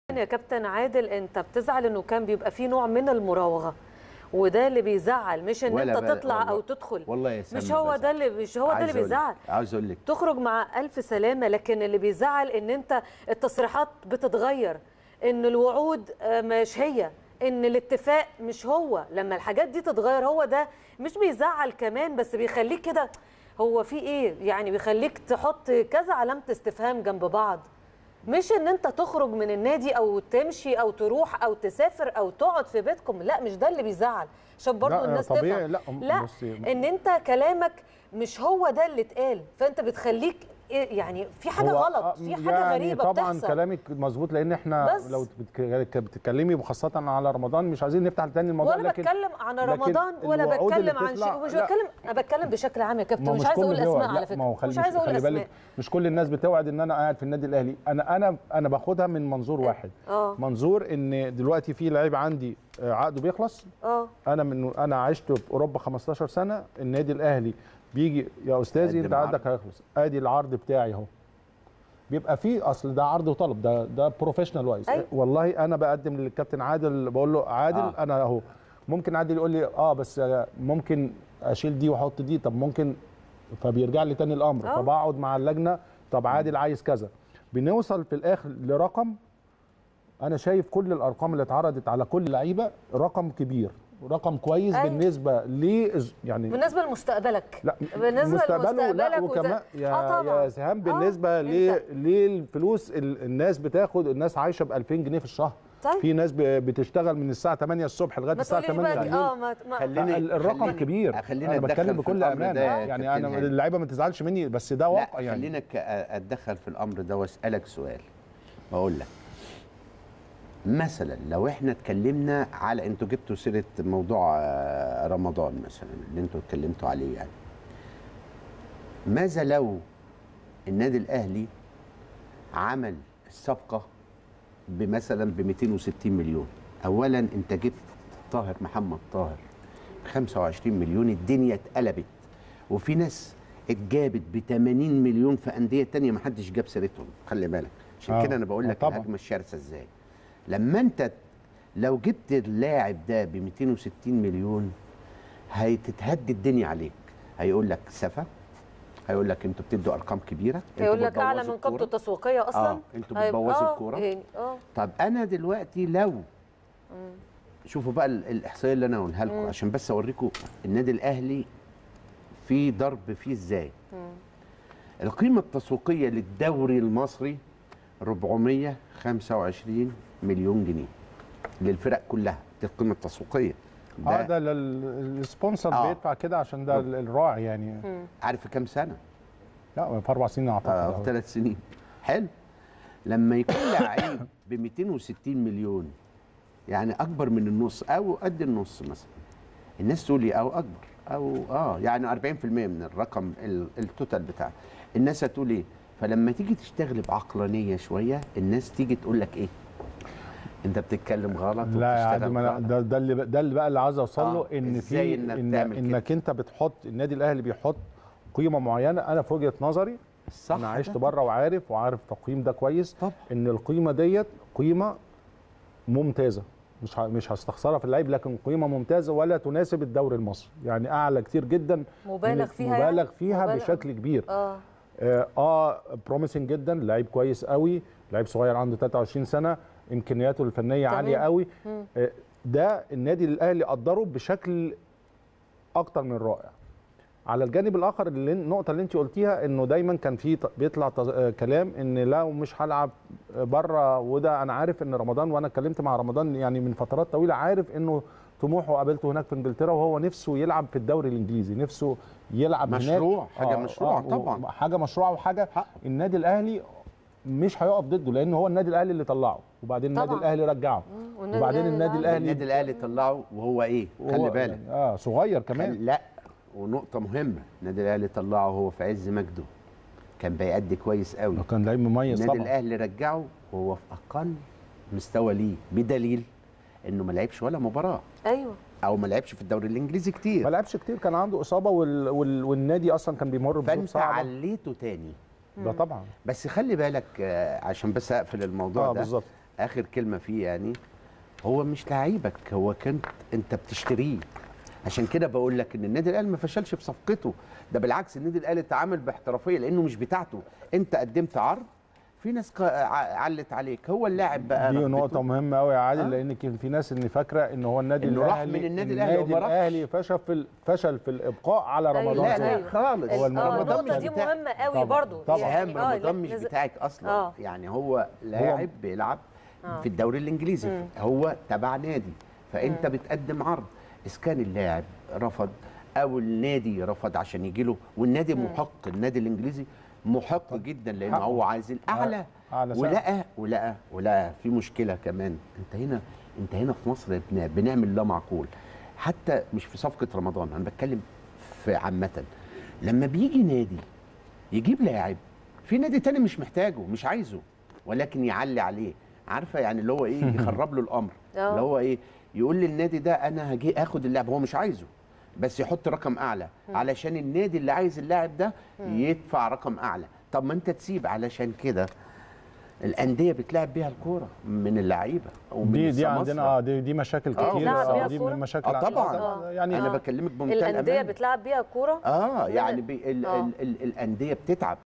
يا كابتن عادل انت بتزعل انه كان بيبقى في نوع من المراوغه وده اللي بيزعل مش ان ولا انت بقى- تطلع والله- او تدخل والله يا مش سامي هو بزعل. ده اللي مش هو ده عايز اللي أقول لك- بيزعل عاوز اقول لك تخرج مع ألف سلامة لكن اللي بيزعل إن أنت التصريحات بتتغير إن الوعود آه، مش هي إن الاتفاق مش هو لما الحاجات دي تتغير هو ده مش بيزعل كمان بس بيخليك كده هو في إيه يعني بيخليك تحط كذا علامة استفهام جنب بعض مش ان انت تخرج من النادي او تمشي او تروح او تسافر او تقعد في بيتكم لا مش ده اللي بيزعل عشان برضو لا، الناس طبيعي، تفهم لا، لا بصي- ان انت كلامك مش هو ده اللي اتقال فانت بتخليك إيه يعني في حاجه هو- غلط آه، في حاجه يعني غريبه طبعا بتحصل كلامك مظبوط لان احنا بس. لو بتك- بتتكلمي وخاصه على رمضان مش عايزين نفتح تاني الموضوع ولا لكن بتكلم عن لكن رمضان ولا الوعود اللي بتكلم عن بتطلع- شيء مش لا، بتكلم انا بتكلم بشكل عام يا كابتن ما مش مش عايزه كل اقول بيوعد. اسماء لا، على فكره ما هو خلي مش عايزه اقول خلي اسماء بالك مش كل الناس بتوعد ان انا قاعد في النادي الاهلي انا انا انا باخدها من منظور واحد اه منظور ان دلوقتي في لعيب عندي آه، عقده بيخلص اه انا من انا عشت في اوروبا 15 سنه النادي الاهلي بيجي يا استاذي انت قدم عرض. عقدك هيخلص ادي العرض بتاعي اهو بيبقى فيه اصل ده عرض وطلب ده ده بروفيشنال وايز أيوة. والله انا بقدم للكابتن عادل بقول له عادل آه. آه. انا اهو ممكن عادل يقول لي اه بس ممكن اشيل دي واحط دي طب ممكن فبيرجع لي تاني الامر آه. فبقعد مع اللجنه طب عادل عايز كذا بنوصل في الاخر لرقم انا شايف كل الارقام اللي اتعرضت على كل لعيبه رقم كبير رقم كويس أيوة. أيوة. بالنسبه ل يعني بالنسبه لمستقبلك لا بالنسبة مستقبله لا لمستقبلك وت- وكمان يا آه طبعاً. يا سهام آه، بالنسبه ل أنت- للفلوس ال- الناس بتاخد الناس عايشه ب 2000 جنيه في الشهر طيب. في ناس ب- بتشتغل من الساعه 8 الصبح لغايه ما الساعه تقولي لي 8 بقى بالليل اه ما ما خليني- ال- الرقم خليني- كبير خلينا انا أتدخل بتكلم في بكل الأمر امانه ده يا يعني كابتن انا هاني. اللعيبه ما تزعلش مني بس ده واقع لا يعني خلينا ك- اتدخل في الامر ده واسالك سؤال بقول لك مثلا لو احنا اتكلمنا على انتوا جبتوا سيره موضوع آه، رمضان مثلا اللي انتوا اتكلمتوا عليه يعني ماذا لو النادي الاهلي عمل الصفقه بمثلا ب 260 مليون اولا انت جبت طاهر محمد طاهر ب 25 مليون الدنيا اتقلبت وفي ناس اتجابت ب 80 مليون في انديه تانية ما حدش جاب سيرتهم خلي بالك عشان آه، كده انا بقول آه، لك طبعاً. الهجمه الشرسه ازاي لما انت لو جبت اللاعب ده ب 260 مليون هتتهد الدنيا عليك هيقول لك سفه هيقول لك انتوا بتدوا ارقام كبيره انتوا يقول لك اعلى بتبوظوا من قيمته الكورة. التسويقيه اصلا اه انتوا هيبقى- بتبوظوا آه، الكوره يعني اه طب انا دلوقتي لو شوفوا بقى ال- الاحصائيه اللي انا هقولها لكم مم. عشان بس اوريكم النادي الاهلي في ضرب فيه ازاي القيمه التسويقيه للدوري المصري 425 مليون جنيه للفرق كلها دي القيمه التسويقيه اه ده ده لل- السبونسر آه. بيدفع كده عشان ده ال- الراعي يعني عارف في كام سنه؟ لا في اربع سنين اعتقد اه في أهو. ثلاث سنين حلو لما يكون لعيب ب 260 مليون يعني اكبر من النص او قد النص مثلا الناس تقول لي او اكبر او اه يعني 40% من الرقم ال- التوتال بتاعه الناس هتقول ايه فلما تيجي تشتغل بعقلانيه شويه الناس تيجي تقول لك ايه انت بتتكلم غلط لا يا عادل وبتشتغل ما أنا- غلط. ده ده اللي ب- ده اللي بقى اللي عاوز اوصل له آه، ان إزاي في إنك إن تعمل كده؟ انك انت بتحط النادي الاهلي بيحط قيمه معينه انا في وجهه نظري صح انا عشت ده. بره وعارف وعارف التقييم ده كويس طبعا. ان القيمه ديت قيمه ممتازه مش ه- مش هستخسرها في اللعيب لكن قيمه ممتازه ولا تناسب الدوري المصري يعني اعلى كتير جدا مبالغ من- فيها يعني؟ مبالغ فيها مبالغ- بشكل كبير اه اه, آه بروميسنج جدا لعيب كويس قوي لعيب صغير عنده 23 سنه امكانياته الفنيه تمام. عاليه قوي مم. آه ده النادي الاهلي قدره بشكل اكتر من رائع على الجانب الاخر اللي النقطه اللي انت قلتيها انه دايما كان في ط- بيطلع تز- آه، كلام ان لو مش هلعب بره وده انا عارف ان رمضان وانا اتكلمت مع رمضان يعني من فترات طويله عارف انه طموحه قابلته هناك في انجلترا وهو نفسه يلعب في الدوري الانجليزي نفسه يلعب مشروع، هناك حاجة مشروعة و- طبعاً. حاجه مشروعه وحاجه حقه. النادي الاهلي مش هيقف ضده لان هو النادي الاهلي اللي طلعه وبعدين النادي طبعاً. الاهلي رجعه مم. والنادي وبعدين الأهلي النادي ده- الاهلي النادي الاهلي طلعه وهو ايه وهو- خلي بالك اه صغير كمان خل... لا ونقطة مهمة النادي الأهلي طلعه وهو في عز مجده كان بيأدي كويس قوي كان لعيب مميز النادي طبعا الأهلي رجعه وهو في أقل مستوى ليه بدليل إنه ما لعبش ولا مباراة ايوه أو ما لعبش في الدوري الإنجليزي ما كتير لعبش كتير كان عنده اصابه وال... وال... والنادي اصلا كان بيمر بظروف فأنت صعبه عليته تاني ده طبعا بس خلي بالك آه، عشان بس أقفل الموضوع اه ده بالظبط اخر كلمه فيه يعني هو مش لعيبك هو كنت انت بتشتريه عشان كده بقول لك ان النادي الاهلي ما فشلش في صفقته ده بالعكس النادي الاهلي اتعامل باحترافيه لانه مش بتاعته انت قدمت عرض في ناس ق- ع- علت عليك هو اللاعب بقى دي رغبته. نقطة مهمة قوي يا عادل آه. لان كان في ناس ان فاكرة ان هو النادي إنه راح الاهلي من النادي الأهلي النادي وما راحش. الاهلي فشل في ال- فشل في الابقاء على أيوة. رمضان لا صبحي. لا خالص هو اه رمضان النقطه مش دي بتاع- مهمه قوي طبعاً. برضو طبعاً. سهام آه، رمضان لا، مش لازم- بتاعك اصلا آه. يعني هو لاعب بيلعب في الدوري الانجليزي هو تبع نادي فانت بتقدم عرض اذا كان اللاعب رفض او النادي رفض عشان يجي له والنادي محق النادي الانجليزي محق جدا لان حقه. هو عايز الاعلى أعلى سعر. ولقى ولقى ولقى في مشكله كمان انت هنا انت هنا في مصر بن- بنعمل لا معقول حتى مش في صفقه رمضان انا بتكلم في عامه لما بيجي نادي يجيب لاعب في نادي تاني مش محتاجه مش عايزه ولكن يعلي عليه عارفه يعني اللي هو ايه يخرب له الامر آه. اللي هو ايه يقول للنادي ده انا هجي اخد اللاعب هو مش عايزه بس يحط رقم اعلى علشان النادي اللي عايز اللاعب ده يدفع رقم اعلى طب ما انت تسيب علشان كده الانديه بتلعب بيها الكوره من اللعيبه ومن دي دي السماسرة. عندنا اه دي دي مشاكل آه، كتير بتلعب آه، بيها دي كورة؟ من المشاكل اه طبعا آه. يعني انا آه. بكلمك بمنتهى الانديه الأمان. بتلعب بيها كوره اه من يعني ال- بي ال آه. ال ال الانديه بتتعب